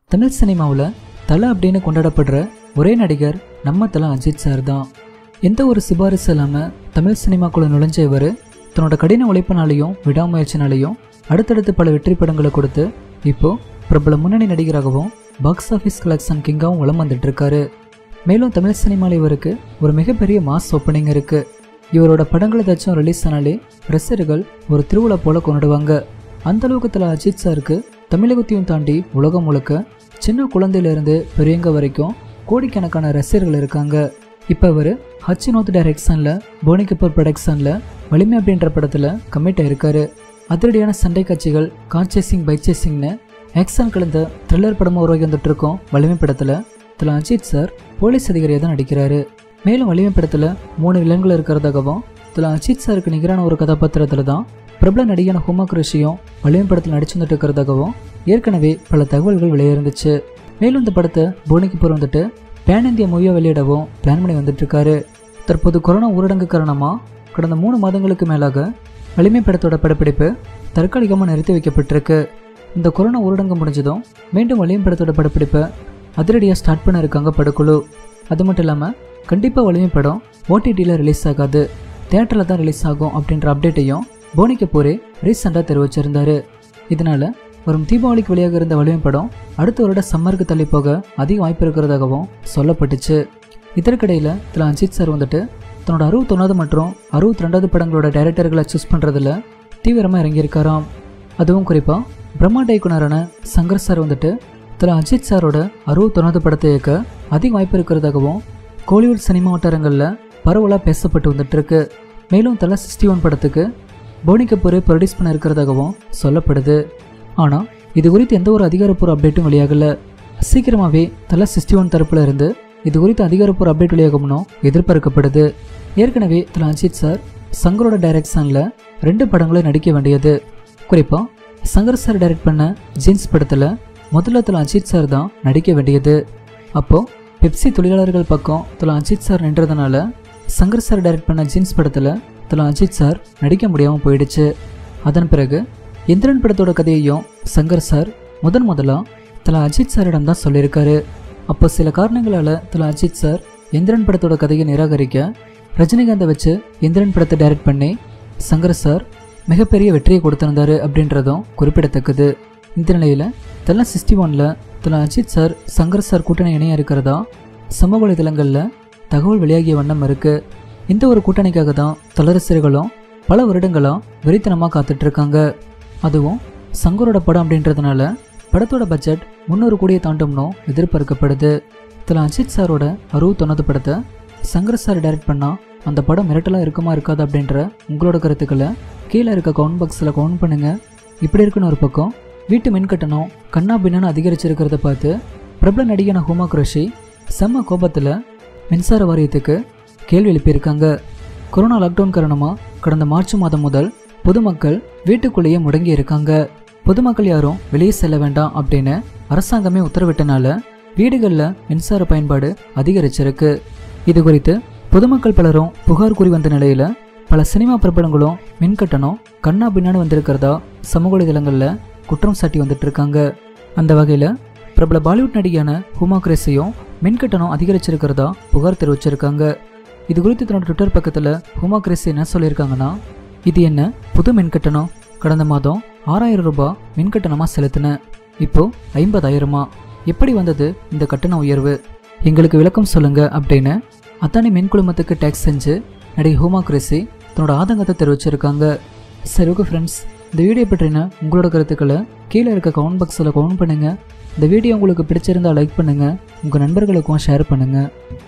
தமிழ் சினிமாவில் தலை அப்படின்னு கொண்டாடப்படுற ஒரே நடிகர் நம்ம தலை அஜித் சார் தான் எந்த ஒரு சிபாரிசு இல்லாமல் தமிழ் சினிமாக்குள்ள நுழைஞ்ச இவர் தன்னோட கடின உழைப்பினாலையும் விடாமுயற்சினாலையும் அடுத்தடுத்து பல வெற்றி படங்களை கொடுத்து இப்போ பிரபல முன்னணி நடிகராகவும் பாக்ஸ் ஆஃபீஸ் கலெக்ஷன் கிங்காகவும் வலம் வந்துட்டு இருக்காரு மேலும் தமிழ் சினிமாவில் இவருக்கு ஒரு மிகப்பெரிய மாஸ் ஓப்பனிங் இருக்கு இவரோட படங்கள் ஏதாச்சும் ரிலீஸ் ஆனாலே ரசிகர்கள் ஒரு திருவிழா போல கொண்டாடுவாங்க அந்த அளவுக்கு தல அஜித் சாருக்கு தமிழகத்தையும் தாண்டி உலகம் முழுக்க சின்ன குழந்தையிலிருந்து பெரியவங்க வரைக்கும் கோடிக்கணக்கான ரசிகர்கள் இருக்காங்க இப்போ அவர் ஹச்சினோத் டைரக்ஷனில் போனி கபூர் ப்ரொடக்ஷனில் வலிமை அப்படின்ற படத்தில் கமிட் ஆயிருக்காரு அதிரடியான சண்டை காட்சிகள் கார் சேசிங் பைக் சேசிங்னு ஆக்ஷன் கலந்த த்ரில்லர் படமாக உருவாகி வந்துட்டு இருக்கோம் வலிமை படத்தில் தல அஜித் சார் போலீஸ் அதிகாரியாக தான் நடிக்கிறாரு மேலும் வலிமை படத்தில் மூணு வில்லன்கள் இருக்கிறதாகவும் தல அஜித் சாருக்கு நிகரான ஒரு கதாபாத்திரத்தில் தான் பிரபல நடிகன ஹுமா குரேஷியும் வலிமை படத்தில் நடிச்சு வந்துட்டு இருக்கிறதாகவும் ஏற்கனவே பல தகவல்கள் வெளியிருந்துச்சு மேலும் இந்த படத்தை போனிக்கு போர் வந்துட்டு பேன் இந்தியா மூவியாக வெளியிடவும் பிளான் பண்ணி வந்துட்டு இருக்காரு தற்போது கொரோனா ஊரடங்கு காரணமாக கடந்த மூணு மாதங்களுக்கு மேலாக வலிமை படத்தோட படப்பிடிப்பு தற்காலிகமாக நிறுத்தி வைக்கப்பட்டிருக்கு இந்த கொரோனா ஊரடங்கு முடிஞ்சதும் மீண்டும் வலிமை படத்தோட படப்பிடிப்பை அதிரடியாக ஸ்டார்ட் பண்ண இருக்காங்க படக்குழு அது மட்டும் இல்லாமல் கண்டிப்பாக வலிமை படம் ஓடிடியில் ரிலீஸ் ஆகாது தேட்டரில் தான் ரிலீஸ் ஆகும் அப்படின்ற அப்டேட்டையும் போனி கபூரே ரீசெண்டாக தெரிவிச்சிருந்தாரு இதனால் வரும் தீபாவளிக்கு வெளியாக இருந்த வலிமை படம் அடுத்த வருட சம்மருக்கு தள்ளி போக அதிக வாய்ப்பு இருக்கிறதாகவும் சொல்லப்பட்டுச்சு இதற்கிடையில் திரு அஜித் சார் வந்துட்டு தன்னோட அறுபத்தொன்னாவது மற்றும் அறுபத்தி ரெண்டாவது படங்களோட டைரக்டர்களை சூஸ் பண்ணுறதுல தீவிரமாக இறங்கியிருக்காராம் அதுவும் குறிப்பாக பிரம்மாண்ட இயக்குனரான சங்கர் சார் வந்துட்டு திரு அஜித் சாரோட அறுபத்தொன்னாவது படத்தை இயக்க அதிக வாய்ப்பு இருக்கிறதாகவும் கோலிவுட் சினிமா வட்டாரங்களில் பரவலாக பேசப்பட்டு வந்துட்டு இருக்கு மேலும் தலை சிக்ஸ்டி ஒன் படத்துக்கு போனி கபூர் ப்ரொடியூஸ் பண்ண இருக்கிறதாகவும் சொல்லப்படுது ஆனால் இது குறித்து எந்த ஒரு அதிகாரப்பூர்வ அப்டேட்டும் வெளியாகல சீக்கிரமாகவே தலை சிக்ஸ்டி ஒன் தரப்புல இருந்து இது குறித்து அதிகாரப்பூர்வ அப்டேட் வெளியாகும்னு எதிர்பார்க்கப்படுது ஏற்கனவே தல அஜித் சார் சங்கரோட டைரக்ஷனில் ரெண்டு படங்களும் நடிக்க வேண்டியது குறிப்பாக சங்கர் சார் டைரக்ட் பண்ண ஜீன்ஸ் படத்தில் முதல்ல தல அஜித் சார் தான் நடிக்க வேண்டியது அப்போது பெப்சி தொழிலாளர்கள் பக்கம் தல அஜித் சார் நின்றதுனால சங்கர் சார் டைரக்ட் பண்ண ஜீன்ஸ் படத்தில் தல அஜித் சார் நடிக்க முடியாமல் போயிடுச்சு அதன் பிறகு இந்திரன் படத்தோட கதையையும் சங்கர் சார் முதன் முதலாக தல அஜித் சாரிடம் தான் சொல்லியிருக்காரு அப்போ சில காரணங்களால் தல அஜித் சார் இந்திரன் படத்தோட கதையை நிராகரிக்க ரஜினிகாந்தை வச்சு இந்திரன் படத்தை டைரக்ட் பண்ணி சங்கர் சார் மிகப்பெரிய வெற்றியை கொடுத்திருந்தாரு அப்படின்றதும் குறிப்பிடத்தக்கது இந்த நிலையில் தல சிக்ஸ்டி ஒனில் தல அஜித் சார் சங்கர் சார் கூட்டணி இணைய இருக்கிறதா சமூக வலைதளங்களில் தகவல் வெளியாகிய வண்ணம் இருக்கு இந்த ஒரு கூட்டணிக்காக தான் தலரசிகர்களும் பல வருடங்களாக வெறித்தனமாக காத்துட்டு இருக்காங்க அதுவும் சங்கரோட படம் அப்படின்றதுனால படத்தோட பட்ஜெட் முந்நூறு கோடியை தாண்டும்னு எதிர்பார்க்கப்படுது தல அஜித் சாரோட அறுபத்தொன்னாவது படத்தை சங்கர் சார் டைரக்ட் பண்ணால் அந்த படம் மிரட்டலாக இருக்குமா இருக்காது அப்படின்ற உங்களோட கருத்துக்களை கீழே இருக்க கவுண்ட் பாக்ஸில் கவுண்ட் பண்ணுங்கள் இப்படி இருக்குன்னு ஒரு பக்கம் வீட்டு மின்கட்டணம் கண்ணா பின்னான்னு அதிகரிச்சிருக்கிறத பார்த்து பிரபல நடிகன ஹுமா குரஷி செம்ம கோபத்தில் மின்சார வாரியத்துக்கு கேள்வி எழுப்பியிருக்காங்க கொரோனா லாக்டவுன் காரணமாக கடந்த மார்ச் மாதம் முதல் பொதுமக்கள் வீட்டுக்குள்ளேயே முடங்கி இருக்காங்க பொதுமக்கள் யாரும் வெளியே செல்ல வேண்டாம் அப்படின்னு அரசாங்கமே உத்தரவிட்டனால வீடுகளில் மின்சார பயன்பாடு அதிகரிச்சிருக்கு இது குறித்து பொதுமக்கள் பலரும் புகார் கூறி வந்த நிலையில் பல சினிமா பிரபலங்களும் மின்கட்டணம் கண்ணா பின்னான்னு வந்திருக்கிறதா சமூக வலைதளங்களில் குற்றம் சாட்டி வந்துட்டு இருக்காங்க அந்த வகையில் பிரபல பாலிவுட் நடிகையான ஹுமா குரேஸையும் மின்கட்டணம் அதிகரிச்சிருக்கிறதா புகார் தெரிவிச்சிருக்காங்க இது குறித்து தன்னோட ட்விட்டர் பக்கத்தில் ஹுமா கிரேஸ் என்ன சொல்லியிருக்காங்கன்னா இது என்ன புது மின்கட்டணம் கடந்த மாதம் ஆறாயிரம் ரூபாய் மின்கட்டணமாக செலுத்தினேன் இப்போ ஐம்பதாயிரமா எப்படி வந்தது இந்த கட்டண உயர்வு எங்களுக்கு விளக்கம் சொல்லுங்க அப்படின்னு அத்தானி மின் குழுமத்துக்கு டேக்ஸ் செஞ்சு நடிகை ஹூமா குரேசி தன்னோட ஆதங்கத்தை தெரிவிச்சிருக்காங்க சரி ஓகே ஃப்ரெண்ட்ஸ் இந்த வீடியோ பற்றின உங்களோட கருத்துக்களை கீழே இருக்க கமெண்ட் பாக்ஸில் கமெண்ட் பண்ணுங்கள் இந்த வீடியோ உங்களுக்கு பிடிச்சிருந்தா லைக் பண்ணுங்கள் உங்கள் நண்பர்களுக்கும் ஷேர் பண்ணுங்கள்